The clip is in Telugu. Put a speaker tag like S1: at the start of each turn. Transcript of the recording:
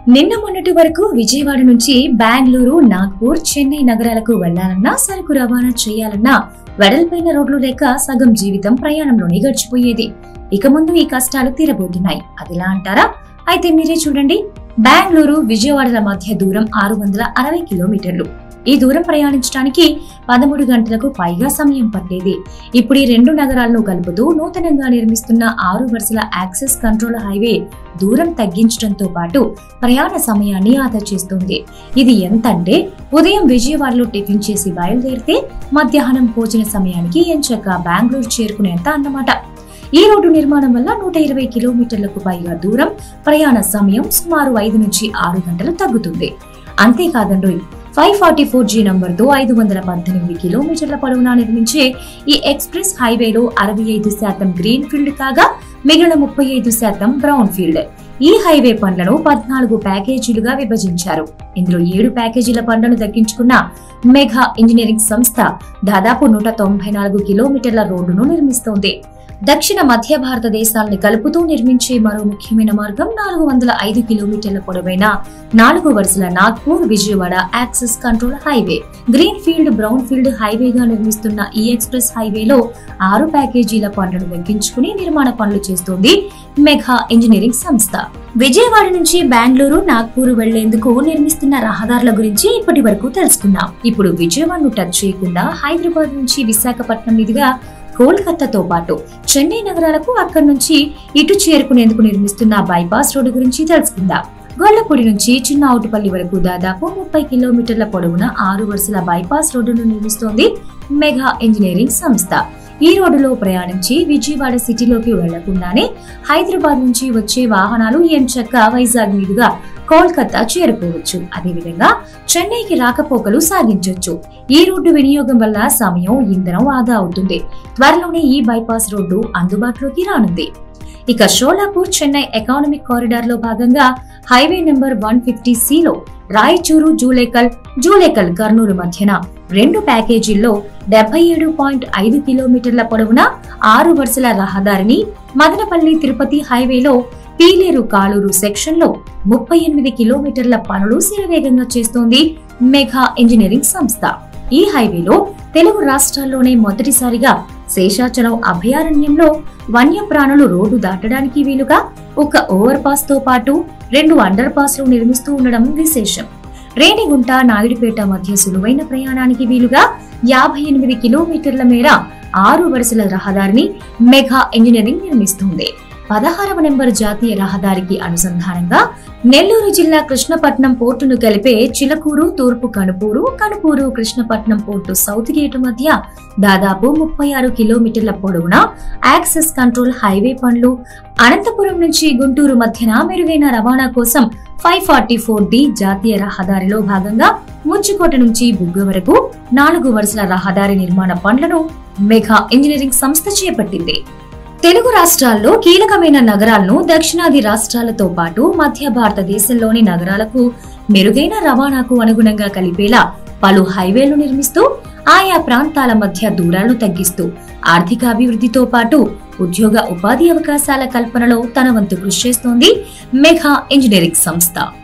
S1: నిన్న మొన్నటి వరకు విజయవాడ నుంచి బెంగళూరు నాగ్పూర్ చెన్నై నగరాలకు వెళ్లాలన్నా సరుకు రవాణా చేయాలన్నా వెడల్పైన రోడ్లు లేక సగం జీవితం ప్రయాణంలోనే గడిచిపోయేది ఇక ముందు ఈ కష్టాలు తీరబోతున్నాయి అదిలా అంటారా అయితే మీరే చూడండి బెంగళూరు విజయవాడల మధ్య దూరం ఆరు వందల అరవై కిలోమీటర్లు ఈ దూరం ప్రయాణించడానికి పదమూడు గంటలకు పైగా సమయం పట్టేది ఇప్పుడు ఈ రెండు నగరాలను కలుపుతూ నూతనంగా నిర్మిస్తున్న ఆరు వరుసల యాక్సెస్ కంట్రోల్ హైవే దూరం తగ్గించడంతో పాటు ప్రయాణ సమయాన్ని ఆదా చేస్తుంది ఇది ఎంతంటే ఉదయం విజయవాడలో టిఫిన్ చేసి బయలుదేరితే మధ్యాహ్నం భోజన సమయానికి ఎంచక్క బెంగళూరు చేరుకునేంత అన్నమాట ఈ రోడ్డు నిర్మాణం వల్ల నూట ఇరవై కిలోమీటర్లకు పైగా దూరం ప్రయాణ సమయం సుమారు ఐదు నుంచి ఆరు గంటలు తగ్గుతుంది అంతేకాదండి ఫైవ్ ఫార్టీ ఫోర్ జీ నంబర్తో ఐదు వందల పద్దెనిమిది కిలోమీటర్ల పొడవునా నిర్మించే ఈ ఎక్స్ప్రెస్ హైవేలో అరవై ఐదు శాతం గ్రీన్ ఫీల్డ్ కాగా మిగిలిన ముప్పై ఐదు శాతం బ్రౌన్ ఫీల్డ్ ఈ హైవే పనులను పద్నాలుగు ప్యాకేజీలుగా విభజించారు ఇందులో ఏడు ప్యాకేజీల పనులను దక్కించుకున్న మెగా ఇంజనీరింగ్ సంస్థ దాదాపు నూట తొంభై నాలుగు కిలోమీటర్ల రోడ్డును నిర్మిస్తోంది దక్షిణ మధ్య భారతదేశాల్ని కలుపుతూ నిర్మించే మరో ముఖ్యమైన మార్గం నాలుగు వందల ఐదు కిలోమీటర్ల పొడవైన నాలుగు వరుసల Nagpur Vijayawada access control highway green field brown field హైవేగా నిర్మిస్తున్న ఈ ఎక్స్ప్రెస్ హైవేలో ఆరు ప్యాకేజీల పనులను దక్కించుకుని నిర్మాణ పనులు చేస్తోంది మెగా ఇంజనీరింగ్ సంస్థ విజయవాడ నుంచి బెంగళూరు నాగ్పూర్ వెళ్లేందుకు నిర్మిస్తున్న రహదారుల గురించి ఇప్పటి వరకు తెలుసుకున్నాం ఇప్పుడు విజయవాడను టచ్ చేయకుండా హైదరాబాద్ నుంచి విశాఖపట్నం మీదుగా కోల్కతాతో పాటు చెన్నై నగరాలకు అక్కడి నుంచి ఇటు చేరుకునేందుకు నిర్మిస్తున్న బైపాస్ రోడ్డు గురించి తెలుసుకుందాం గొల్లపూడి నుంచి చిన్న అవుటుపల్లి వరకు దాదాపు ముప్పై కిలోమీటర్ల పొడవున ఆరు వరుసల బైపాస్ రోడ్డును నిర్మిస్తోంది మెగా ఇంజనీరింగ్ సంస్థ ఈ రోడ్డులో ప్రయాణించి విజయవాడ సిటీలోకి వెళ్లకుండానే హైదరాబాద్ నుంచి వచ్చే వాహనాలు ఎంచక్క వైజాగ్ మీదుగా కోల్కతా చేరుకోవచ్చు అదేవిధంగా చెన్నైకి రాకపోకలు సాగించవచ్చు ఈ రోడ్డు వినియోగం వల్ల సమయం ఇంధనం ఆదా అవుతుంది త్వరలోనే ఈ బైపాస్ రోడ్డు అందుబాటులోకి రానుంది ఇక షోలాపూర్ చెన్నై ఎకానమిక్ కారిడార్ లో భాగంగా హైవే నెంబర్ వన్ ఫిఫ్టీ సిలో రాయచూరు జూలేకల్ జూలేకల్ కర్నూలు మధ్యన రెండు ప్యాకేజీల్లో డెబ్బై ఏడు పాయింట్ ఐదు కిలోమీటర్ల పొడవున ఆరు వరుసల రహదారిని మదనపల్లి తిరుపతి హైవేలో పీలేరు కాలూరు సెక్షన్ లో ముప్పై ఎనిమిది కిలోమీటర్ల పనులు శరవేగంగా చేస్తోంది మెగా ఇంజనీరింగ్ సంస్థ ఈ హైవేలో తెలుగు రాష్ట్రాల్లోనే మొదటిసారిగా శేషాచలం అభయారణ్యంలో వన్యప్రాణులు రోడ్డు దాటడానికి వీలుగా ఒక ఓవర్ పాస్ తో పాటు రెండు అండర్ పాస్లు నిర్మిస్తూ ఉండడం విశేషం రేణిగుంట నాయుడుపేట మధ్య సులువైన ప్రయాణానికి వీలుగా యాభై ఎనిమిది కిలోమీటర్ల మేర ఆరు వరుసల రహదారిని మెగా ఇంజనీరింగ్ నిర్మిస్తుంది పదహారవ నెంబర్ జాతీయ రహదారికి అనుసంధానంగా నెల్లూరు జిల్లా కృష్ణపట్నం పోర్టును కలిపే చిలకూరు తూర్పు Kanupur Kanupur Krishnapatnam port south gate మధ్య దాదాపు ముప్పై ఆరు కిలోమీటర్ల పొడవున యాక్సెస్ కంట్రోల్ హైవే పనులు అనంతపురం నుంచి గుంటూరు మధ్యన మెరుగైన రవాణా కోసం ఫైవ్ ఫార్టీ ఫోర్ డి జాతీయ రహదారిలో భాగంగా ముచ్చుకోట నుంచి బుగ్గ వరకు నాలుగు వరుసల రహదారి నిర్మాణ పనులను మెగా ఇంజనీరింగ్ సంస్థ చేపట్టింది తెలుగు రాష్ట్రాల్లో కీలకమైన నగరాలను దక్షిణాది రాష్ట్రాలతో పాటు మధ్య భారతదేశంలోని నగరాలకు మెరుగైన రవాణాకు అనుగుణంగా కలిపేలా పలు హైవేలు నిర్మిస్తూ ఆయా ప్రాంతాల మధ్య దూరాలను తగ్గిస్తూ ఆర్థికాభివృద్ధితో పాటు ఉద్యోగ ఉపాధి అవకాశాల కల్పనలో తన వంతు కృషి చేస్తోంది మెగా ఇంజనీరింగ్ సంస్థ